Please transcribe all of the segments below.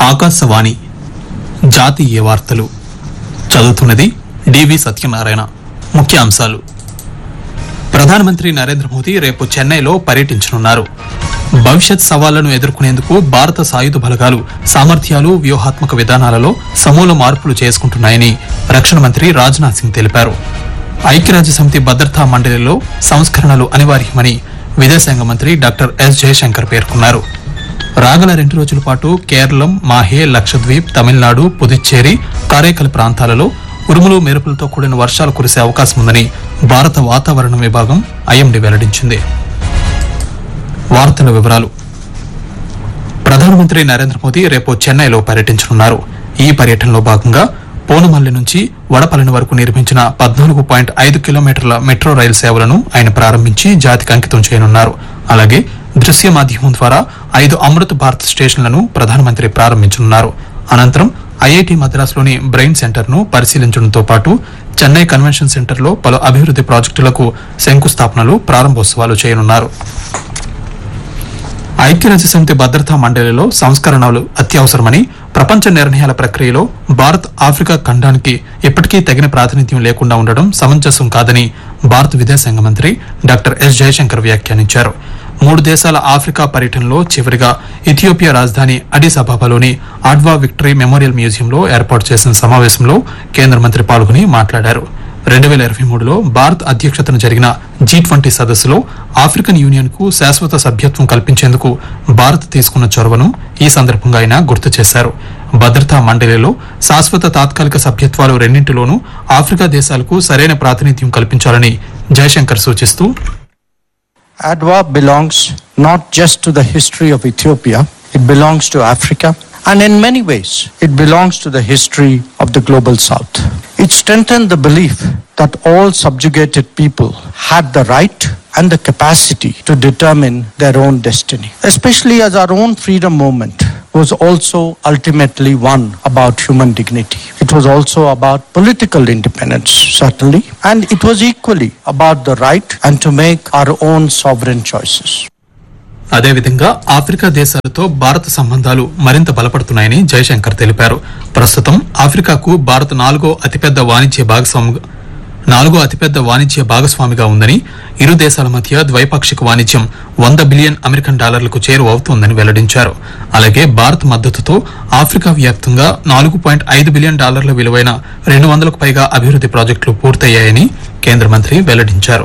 ఆకాశవాణి జాతీయ వార్తలు చదువుతున్నది డివి సత్యనారాయణ ముఖ్యాంశాలు ప్రధానమంత్రి నరేంద్ర మోదీ రేపు చెన్నైలో పర్యటించనున్నారు భవిష్యత్ సవాళ్లను ఎదుర్కొనేందుకు భారత సాయుధ బలగాలు సామర్థ్యాలు వ్యూహాత్మక విధానాలలో సమూల మార్పులు చేసుకుంటున్నాయని రక్షణ మంత్రి రాజ్నాథ్ సింగ్ తెలిపారు ఐక్యరాజ్య సమితి భద్రతా మండలిలో సంస్కరణలు అనివార్యమని విదేశాంగ మంత్రి డాక్టర్ ఎస్ జయశంకర్ పేర్కొన్నారు రాగల రెండు రోజుల పాటు కేరళం మాహే లక్షద్వీప్ తమిళనాడు పుదుచ్చేరి కారైకల్ ప్రాంతాలలో ఉరుములు మెరుపులతో కూడిన వర్షాలు కురిసే అవకాశం ఉందని భారత వాతావరణ విభాగం ఐఎండీ వెల్లడించింది వార్తల వివరాలు ప్రధానమంత్రి నరేంద్ర మోదీ రేపు చెన్నైలో పర్యటించనున్నారు ఈ పర్యటనలో భాగంగా పోనుమల్లి నుంచి వడపల్లిని వరకు నిర్మించిన పద్నాలుగు పాయింట్ ఐదు కిలోమీటర్ల మెట్రో రైలు సేవలను ఆయన ప్రారంభించి జాతికి అంకితం చేయనున్నారు అలాగే దృశ్య మాధ్యమం ద్వారా ఐదు అమృత్ భారత్ స్టేషన్లను ప్రధానమంత్రి ప్రారంభించనున్నారు అనంతరం ఐఐటి మద్రాసులోని బ్రెయిన్ సెంటర్ ను పరిశీలించడంతో పాటు చెన్నై కన్వెన్షన్ సెంటర్లో పలు అభివృద్ది ప్రాజెక్టులకు శంకుస్థాపనలు ప్రారంభోత్సవాలు చేయనున్నారు ఐక్యరాజ్య సమితి భద్రతా మండలిలో సంస్కరణలు అత్యవసరమని ప్రపంచ నిర్ణయాల ప్రక్రియలో భారత్ ఆఫ్రికా ఖండానికి ఇప్పటికీ తగిన ప్రాతినిధ్యం లేకుండా ఉండడం సమంజసం కాదని భారత విదేశాంగ మంత్రి డాక్టర్ ఎస్ జయశంకర్ వ్యాఖ్యానించారు మూడు దేశాల ఆఫ్రికా పర్యటనలో చివరిగా ఇథియోపియా రాజధాని అడిస్ అబాబాలోని ఆడ్వా విక్టరీ మెమోరియల్ మ్యూజియంలో ఏర్పాటు చేసిన సమావేశంలో కేంద్ర మంత్రి పాల్గొని మాట్లాడారు రెండు వేల ఇరవై మూడులో భారత్ అధ్యక్షతన జరిగిన జీ ట్వంటీ సదస్సులో ఆఫ్రికన్ యూనియన్ కు శాశ్వత సభ్యత్వం కల్పించేందుకు భారత్ తీసుకున్న చొరవను ఈ సందర్భంగా ఆయన గుర్తు చేశారు భద్రతా మండలిలో శాశ్వత తాత్కాలిక సభ్యత్వాలు రెండింటిలోనూ ఆఫ్రికా దేశాలకు సరైన ప్రాతినిధ్యం కల్పించాలని జయశంకర్ సూచిస్తూ Adwa belongs not just to the history of Ethiopia, it belongs to Africa, and in many ways, it belongs to the history of the global south. It strengthened the belief that all subjugated people had the right and the capacity to determine their own destiny, especially as our own freedom movement was also ultimately one about human dignity. It was also about political independence, certainly, and it was equally about the right and to make our own sovereign choices. అదేవిధంగా Africa దేశాలతో భారత సంబంధాలు మరింత బలపడుతున్నాయని జయశంకర్ తెలిపారు ప్రస్తుతం ఆఫ్రికాకు భారత్ నాలుగో అతిపెద్ద వాణిజ్య భాగస్వామి నాలుగో అతిపెద్ద వాణిజ్య భాగస్వామిగా ఉందని ఇరు దేశాల మధ్య ద్వైపాక్షిక వాణిజ్యం వంద బిలియన్ అమెరికన్ డాలర్లకు చేరువవుతోందని వెల్లడించారు అలాగే భారత్ మద్దతుతో ఆఫ్రికా వ్యాప్తంగా నాలుగు పాయింట్ ఐదు బిలియన్ డాలర్ల విలువైన రెండు వందలకు పైగా అభివృద్ది ప్రాజెక్టులు పూర్తయ్యాయని కేంద్ర మంత్రి వెల్లడించారు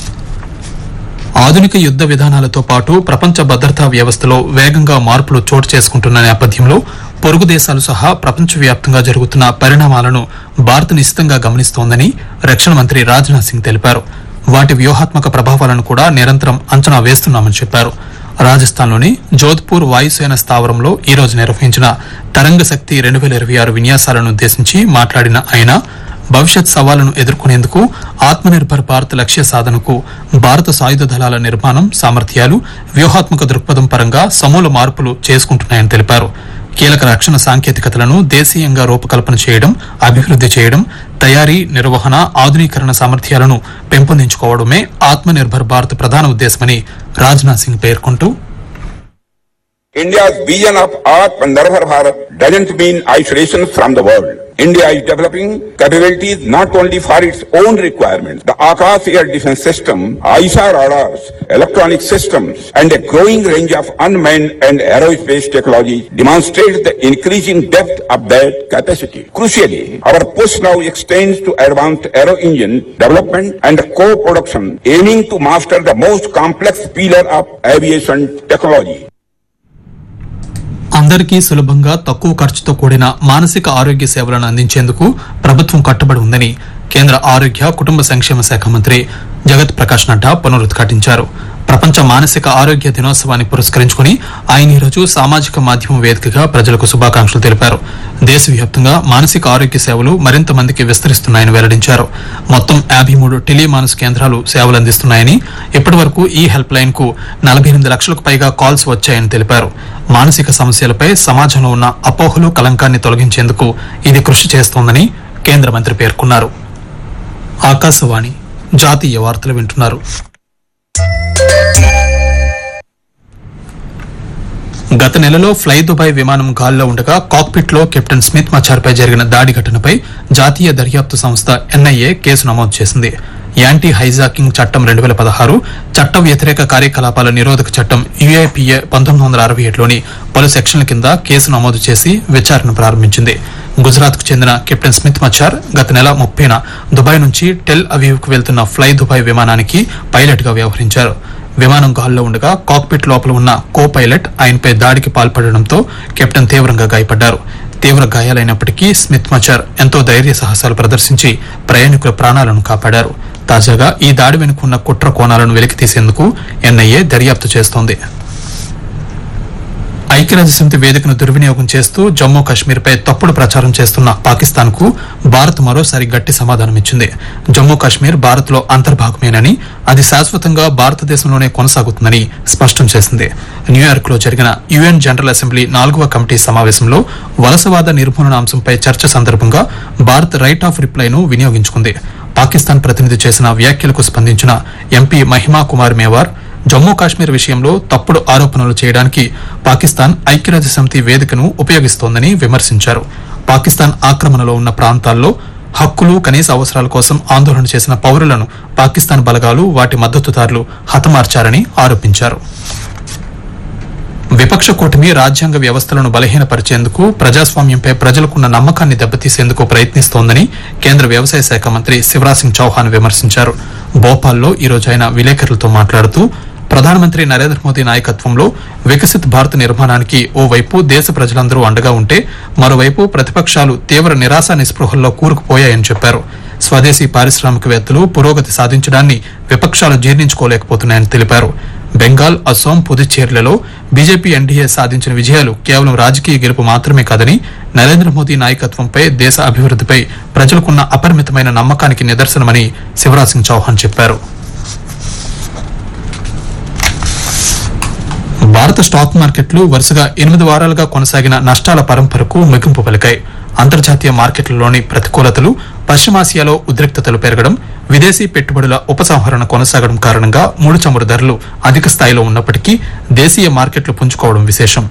ఆధునిక యుద్ద విధానాలతో పాటు ప్రపంచ భద్రతా వ్యవస్థలో వేగంగా మార్పులు చోటు చేసుకుంటున్న నేపథ్యంలో పొరుగు దేశాలు సహా ప్రపంచవ్యాప్తంగా జరుగుతున్న పరిణామాలను భారత్ నిశితంగా గమనిస్తోందని రక్షణ మంత్రి రాజ్నాథ్ సింగ్ తెలిపారు వాటి వ్యూహాత్మక ప్రభావాలను కూడా నిరంతరం అంచనా వేస్తున్నామని చెప్పారు రాజస్థాన్లోని జోధ్పూర్ వాయుసేన స్థావరంలో ఈ రోజు నిర్వహించిన తరంగ శక్తి రెండు వేల ఇరవై ఆరు విన్యాసాలను ఉద్దేశించి మాట్లాడిన ఆయన భవిష్యత్ సవాళ్లను ఎదుర్కొనేందుకు ఆత్మనిర్భర్ భారత్ లక్ష్య సాధనకు భారత సాయుధ దళాల నిర్మాణం సామర్థ్యాలు వ్యూహాత్మక దృక్పథం పరంగా సమూల మార్పులు చేసుకుంటున్నాయని తెలిపారు కీలక రక్షణ సాంకేతికతలను దేశీయంగా రూపకల్పన చేయడం అభివృద్ది చేయడం తయారీ నిర్వహణ ఆధునీకరణ సామర్థ్యాలను పెంపొందించుకోవడమే ఆత్మనిర్భర్ భారత్ ప్రధాన ఉద్దేశమని రాజ్నాథ్ సింగ్ పేర్కొంటూ India's vision of Atmanirbhar Bharat doesn't mean isolation from the world. India is developing capabilities not only for its own requirements. The Akash Air Defense System, ISA radars, electronic systems, and a growing range of unmanned and aerospace technology demonstrates the increasing depth of that capacity. Crucially, our push now extends to advanced aero engine development and co-production, aiming to master the most complex pillar of aviation technology. అందరికీ సులభంగా తక్కువ ఖర్చుతో కూడిన మానసిక ఆరోగ్య సేవలను అందించేందుకు ప్రభుత్వం కట్టుబడి ఉందని కేంద్ర ఆరోగ్య కుటుంబ సంక్షేమ శాఖ మంత్రి జగత్ ప్రకాష్ నడ్డా పునరుద్ఘాటించారు ప్రపంచ మానసిక ఆరోగ్య దినోత్సవాన్ని పురస్కరించుకుని ఆయన ఈరోజు సామాజిక మాధ్యమం వేదికగా ప్రజలకు శుభాకాంక్షలు తెలిపారు దేశవ్యాప్తంగా మానసిక ఆరోగ్య సేవలు మరింత మందికి విస్తరిస్తున్నాయని వెల్లడించారు మొత్తం యాభై మూడు టెలిమానస్ కేంద్రాలు సేవలు అందిస్తున్నాయని ఇప్పటి వరకు ఈ హెల్ప్ లైన్ కు నలభై ఎనిమిది లక్షలకు పైగా కాల్స్ వచ్చాయని తెలిపారు మానసిక సమస్యలపై సమాజంలో ఉన్న అపోహలు కలంకాన్ని తొలగించేందుకు ఇది కృషి చేస్తోందని కేంద్ర మంత్రి పేర్కొన్నారు ఆకాశవాణి జాతీయ వార్తలు వింటున్నారు గత నెలలో ఫ్లై దుబాయ్ విమానం గాల్లో ఉండగా కాక్పిట్ లో కెప్టెన్ స్మిత్ మచార్పై జరిగిన దాడి ఘటనపై జాతీయ దర్యాప్తు సంస్థ ఎన్ఐఏ కేసు నమోదు చేసింది యాంటీ హైజాకింగ్ చట్టం రెండు వేల పదహారు చట్ట వ్యతిరేక కార్యకలాపాల నిరోధక చట్టం యుఏపిఏ పంతొమ్మిది వందల అరవై ఏడులోని పలు సెక్షన్ల కింద కేసు నమోదు చేసి విచారణ ప్రారంభించింది గుజరాత్ కు చెందిన కెప్టెన్ స్మిత్ మచార్ గత నెల ముప్పైన దుబాయ్ నుంచి టెల్ అవీవ్ కు వెళ్తున్న ఫ్లై దుబాయ్ విమానానికి పైలట్ గా వ్యవహరించారు విమానం గాల్లో ఉండగా కాక్పిట్ లోపల ఉన్న కో పైలట్ ఆయనపై దాడికి పాల్పడడంతో కెప్టెన్ తీవ్రంగా గాయపడ్డారు తీవ్ర గాయాలైనప్పటికీ స్మిత్ మచార్ ఎంతో ధైర్య సాహసాలు ప్రదర్శించి ప్రయాణికుల ప్రాణాలను కాపాడారు తాజాగా ఈ దాడి వెనుకున్న కుట్ర కోణాలను వెలికి తీసేందుకు ఎన్ఐఏ దర్యాప్తు చేస్తోంది ఐక్యరాజ్యసమితి వేదికను దుర్వినియోగం చేస్తూ జమ్మూ కాశ్మీర్పై తప్పుడు ప్రచారం చేస్తున్న పాకిస్తాన్ కు భారత్ మరోసారి గట్టి సమాధానమిచ్చింది జమ్మూ కాశ్మీర్ భారత్ లో అంతర్భాగమేనని అది శాశ్వతంగా భారతదేశంలోనే కొనసాగుతుందని స్పష్టం చేసింది న్యూయార్క్ లో జరిగిన యుఎన్ జనరల్ అసెంబ్లీ నాలుగవ కమిటీ సమావేశంలో వలసవాద నిర్మూలన అంశంపై చర్చ సందర్భంగా భారత్ రైట్ ఆఫ్ రిప్లైను వినియోగించుకుంది పాకిస్తాన్ ప్రతినిధి చేసిన వ్యాఖ్యలకు స్పందించిన ఎంపీ మహిమా కుమార్ మేవార్ జమ్మూ కాశ్మీర్ విషయంలో తప్పుడు ఆరోపణలు చేయడానికి పాకిస్తాన్ ఐక్యరాజ్య సమితి వేదికను ఉపయోగిస్తోందని విమర్శించారు పాకిస్తాన్ ఆక్రమణలో ఉన్న ప్రాంతాల్లో హక్కులు కనీస అవసరాల కోసం ఆందోళన చేసిన పౌరులను పాకిస్తాన్ బలగాలు వాటి మద్దతుదారులు హతమార్చారని ఆరోపించారు విపక్ష కూటమి రాజ్యాంగ వ్యవస్థలను బలహీనపరిచేందుకు ప్రజాస్వామ్యంపై ప్రజలకున్న నమ్మకాన్ని దెబ్బతీసేందుకు ప్రయత్నిస్తోందని కేంద్ర వ్యవసాయ శాఖ మంత్రి శివరాజ్ సింగ్ చౌహాన్ విమర్శించారు భోపాల్లో ఈ రోజు ఆయన విలేకరులతో మాట్లాడుతూ ప్రధానమంత్రి నరేంద్ర మోదీ నాయకత్వంలో వికసిత్ భారత్ నిర్మాణానికి ఓవైపు దేశ ప్రజలందరూ అండగా ఉంటే మరోవైపు ప్రతిపక్షాలు తీవ్ర నిరాశ నిస్పృహల్లో కూరుకుపోయాయని చెప్పారు స్వదేశీ పారిశ్రామికవేత్తలు పురోగతి సాధించడాన్ని విపక్షాలు జీర్ణించుకోలేకపోతున్నాయని తెలిపారు బెంగాల్ అస్సోం పుదుచ్చేరిలలో బీజేపీ ఎన్డీఏ సాధించిన విజయాలు కేవలం రాజకీయ గెలుపు మాత్రమే కాదని నరేంద్ర మోదీ నాయకత్వంపై దేశ అభివృద్దిపై ప్రజలకున్న అపరిమితమైన నమ్మకానికి నిదర్శనమని శివరాజ్ సింగ్ చౌహాన్ చెప్పారు భారత స్టాక్ మార్కెట్లు వరుసగా ఎనిమిది వారాలుగా కొనసాగిన నష్టాల పరంపరకు ముగింపు పలికాయి అంతర్జాతీయ మార్కెట్లలోని ప్రతికూలతలు పశ్చిమాసియాలో ఉద్రిక్తతలు పెరగడం విదేశీ పెట్టుబడుల ఉపసంహరణ కొనసాగడం కారణంగా ముడి చమురు ధరలు అధిక స్థాయిలో ఉన్నప్పటికీ దేశీయ మార్కెట్లు పుంజుకోవడం విశేషం